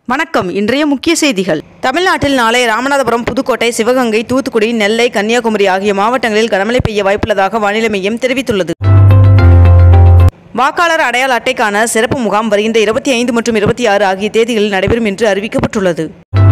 வணக்கம் இன்றைய முக்கிய செய்திகள் தமிழ்நாட்டில் நாளை ராமநாதபுரம் புதுக்கோட்டை சிவகங்கை தூத்துக்குடி நெல்லை கன்னியாகுமரி ஆகிய மாவட்டங்களில் கனமழை பெய்ய வாய்ப்புள்ளதாக வானிலை மையம் தெரிவித்துள்ளது வாக்காளர் அடையாள அட்டைக்கான சிறப்பு முகாம் வருகின்ற இருபத்தி ஐந்து மற்றும் இருபத்தி ஆறு ஆகிய தேதிகளில் நடைபெறும் என்று அறிவிக்கப்பட்டுள்ளது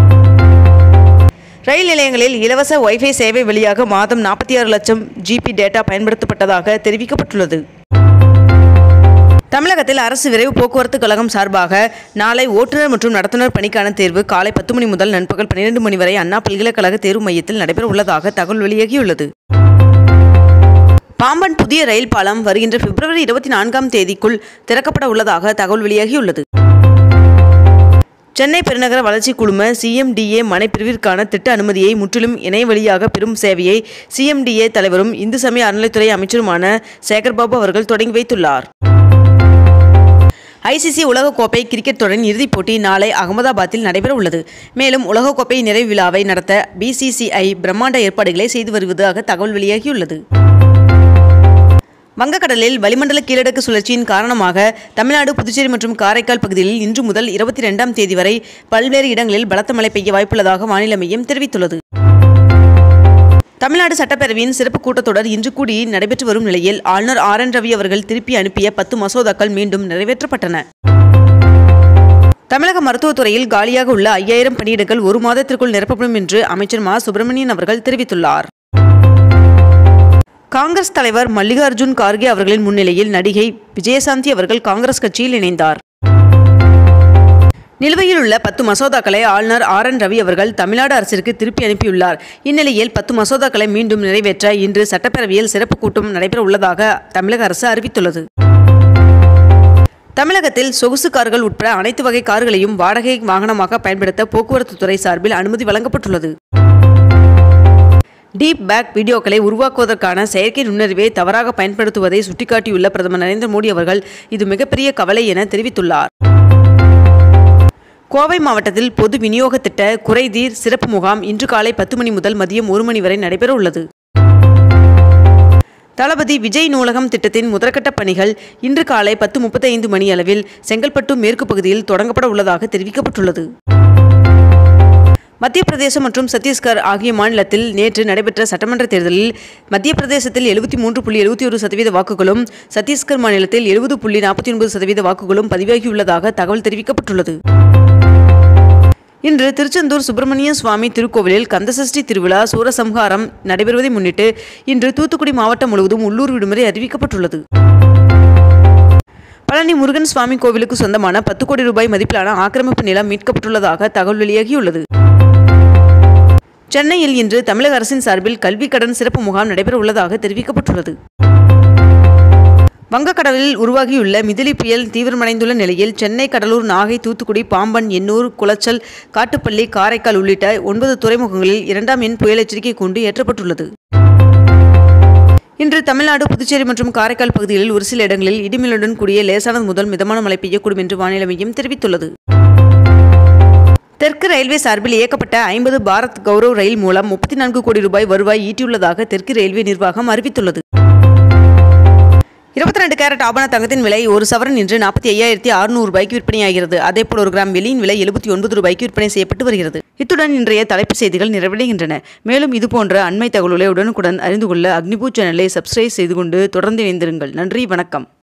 ரயில் நிலையங்களில் இலவச வைஃபை சேவை வழியாக மாதம் நாற்பத்தி ஆறு லட்சம் ஜிபி டேட்டா பயன்படுத்தப்பட்டதாக தெரிவிக்கப்பட்டுள்ளது தமிழகத்தில் அரசு விரைவு போக்குவரத்து கழகம் சார்பாக நாளை ஓட்டுநர் மற்றும் நடத்துனர் பணிக்கான தேர்வு காலை பத்து மணி முதல் நண்பகல் பன்னிரண்டு மணி வரை அண்ணா பல்கலைக்கழக தேர்வு மையத்தில் நடைபெற உள்ளதாக தகவல் வெளியாகியுள்ளது பாம்பன் புதிய ரயில் பாலம் வருகின்ற பிப்ரவரி இருபத்தி நான்காம் தேதிக்குள் திறக்கப்பட உள்ளதாக தகவல் வெளியாகியுள்ளது சென்னை பெருநகர வளர்ச்சி குழும சிஎம்டிஏ மனைப்பிரிவிற்கான திட்ட அனுமதியை முற்றிலும் இணைய வழியாக பெறும் சேவையை சிஎம்டிஏ தலைவரும் இந்து சமய அறநிலைத்துறை அமைச்சருமான சேகர்பாபு அவர்கள் தொடங்கி வைத்துள்ளார் ஐசிசி உலகக்கோப்பை கிரிக்கெட் தொடரின் இறுதிப் போட்டி நாளை அகமதாபாத்தில் நடைபெற உள்ளது மேலும் உலகக்கோப்பை நிறைவு விழாவை நடத்த பிசிசிஐ பிரம்மாண்ட ஏற்பாடுகளை செய்து வருவதாக தகவல் வெளியாகியுள்ளது வங்கக்கடலில் வளிமண்டல கீழடுக்கு சுழற்சியின் காரணமாக தமிழ்நாடு புதுச்சேரி மற்றும் காரைக்கால் பகுதிகளில் இன்று முதல் இருபத்தி ரெண்டாம் தேதி வரை பல்வேறு இடங்களில் பலத்த மழை பெய்ய வாய்ப்புள்ளதாக வானிலை மையம் தெரிவித்துள்ளது தமிழ்நாடு சட்டப்பேரவையின் சிறப்பு கூட்டத்தொடர் இன்று கூடி நடைபெற்று வரும் நிலையில் ஆளுநர் ஆர் என் ரவி அவர்கள் திருப்பி அனுப்பிய பத்து மசோதாக்கள் மீண்டும் நிறைவேற்றப்பட்டன தமிழக மருத்துவத்துறையில் காலியாக உள்ள ஐயாயிரம் பணியிடங்கள் ஒரு மாதத்திற்குள் நிரப்பப்படும் என்று அமைச்சர் மா சுப்பிரமணியன் அவர்கள் தெரிவித்துள்ளார் காங்கிரஸ் தலைவர் மல்லிகார்ஜுன் கார்கே அவர்களின் முன்னிலையில் நடிகை விஜயசாந்தி அவர்கள் காங்கிரஸ் கட்சியில் இணைந்தார் நிலுவையில் உள்ள பத்து மசோதாக்களை ஆளுநர் ஆர் என் ரவி அவர்கள் தமிழ்நாடு அரசிற்கு திருப்பி அனுப்பியுள்ளார் இந்நிலையில் பத்து மசோதாக்களை மீண்டும் நிறைவேற்ற இன்று சட்டப்பேரவையில் சிறப்பு கூட்டம் நடைபெற உள்ளதாக தமிழக அரசு அறிவித்துள்ளது தமிழகத்தில் சொகுசு கார்கள் உட்பட அனைத்து வகை கார்களையும் வாடகை வாகனமாக பயன்படுத்த போக்குவரத்து துறை சார்பில் அனுமதி வழங்கப்பட்டுள்ளது டீப் பேக் வீடியோக்களை உருவாக்குவதற்கான செயற்கை நுண்ணறிவை தவறாக பயன்படுத்துவதை சுட்டிக்காட்டியுள்ள பிரதமர் நரேந்திர மோடி அவர்கள் இது மிகப்பெரிய கவலை என தெரிவித்துள்ளார் கோவை மாவட்டத்தில் பொது விநியோக திட்ட குறைதீர் சிறப்பு முகாம் இன்று காலை பத்து மணி முதல் மதியம் ஒரு மணி வரை நடைபெற உள்ளது தளபதி விஜய் நூலகம் திட்டத்தின் முதற்கட்ட பணிகள் இன்று காலை பத்து முப்பத்தைந்து மணி அளவில் செங்கல்பட்டு மேற்கு பகுதியில் தொடங்கப்பட உள்ளதாக தெரிவிக்கப்பட்டுள்ளது மத்திய பிரதேசம் மற்றும் சத்தீஸ்கர் ஆகிய மாநிலத்தில் நேற்று நடைபெற்ற சட்டமன்ற தேர்தலில் மத்திய பிரதேசத்தில் எழுபத்தி மூன்று புள்ளி எழுபத்தி ஒரு சதவீத வாக்குகளும் சத்தீஸ்கர் மாநிலத்தில் எழுபது புள்ளி நாற்பத்தி ஒன்பது சதவீத வாக்குகளும் பதிவாகியுள்ளதாக தகவல் தெரிவிக்கப்பட்டுள்ளது இன்று திருச்செந்தூர் சுப்பிரமணிய சுவாமி திருக்கோவிலில் கந்தசஷ்டி திருவிழா சூரசம்ஹாரம் நடைபெறுவதை முன்னிட்டு இன்று தூத்துக்குடி மாவட்டம் முழுவதும் உள்ளூர் விடுமுறை அறிவிக்கப்பட்டுள்ளது பழனி முருகன் சுவாமி கோவிலுக்கு சொந்தமான பத்து கோடி ரூபாய் மதிப்பிலான ஆக்கிரமிப்பு நிலம் மீட்கப்பட்டுள்ளதாக தகவல் வெளியாகியுள்ளது சென்னையில் இன்று தமிழக அரசின் சார்பில் கல்வி கடன் சிறப்பு முகாம் நடைபெற உள்ளதாக தெரிவிக்கப்பட்டுள்ளது வங்கக்கடலில் உருவாகியுள்ள மிதிலி புயல் தீவிரமடைந்துள்ள நிலையில் சென்னை கடலூர் நாகை தூத்துக்குடி பாம்பன் எண்ணூர் குளச்சல் காட்டுப்பள்ளி காரைக்கால் உள்ளிட்ட ஒன்பது துறைமுகங்களில் இரண்டாம் எண் புயல் எச்சரிக்கை கூண்டு ஏற்றப்பட்டுள்ளது இன்று தமிழ்நாடு புதுச்சேரி மற்றும் காரைக்கால் பகுதிகளில் ஒரு சில இடங்களில் இடிமின்னுடன் கூடிய லேசானது முதல் மிதமான மழை பெய்யக்கூடும் என்று வானிலை மையம் தெரிவித்துள்ளது தெற்கு ரயில்வே சார்பில் இயக்கப்பட்ட ஐம்பது பாரத் கௌரவ் ரயில் மூலம் முப்பத்தி நான்கு கோடி ரூபாய் வருவாய் ஈட்டியுள்ளதாக தெற்கு ரயில்வே நிர்வாகம் அறிவித்துள்ளது இருபத்தி ரெண்டு கேரட் ஆபண தங்கத்தின் விலை ஒரு சவரன் இன்று நாற்பத்தி ஐயாயிரத்தி அறுநூறு ரூபாய்க்கு விற்பனையாகிறது அதேபோல் ஒரு கிராம் வெள்ளியின் விலை எழுபத்தி ஒன்பது ரூபாய்க்கு விற்பனை செய்யப்பட்டு வருகிறது இத்துடன் இன்றைய தலைப்புச் செய்திகள் நிறைவடைகின்றன மேலும் இதுபோன்ற அண்மை தகவல்களை உடனுக்குடன் அறிந்து கொள்ள அக்னிபூ சேனலை சப்ஸ்கிரைப் செய்து கொண்டு தொடர்ந்து இணைந்திருங்கள் நன்றி வணக்கம்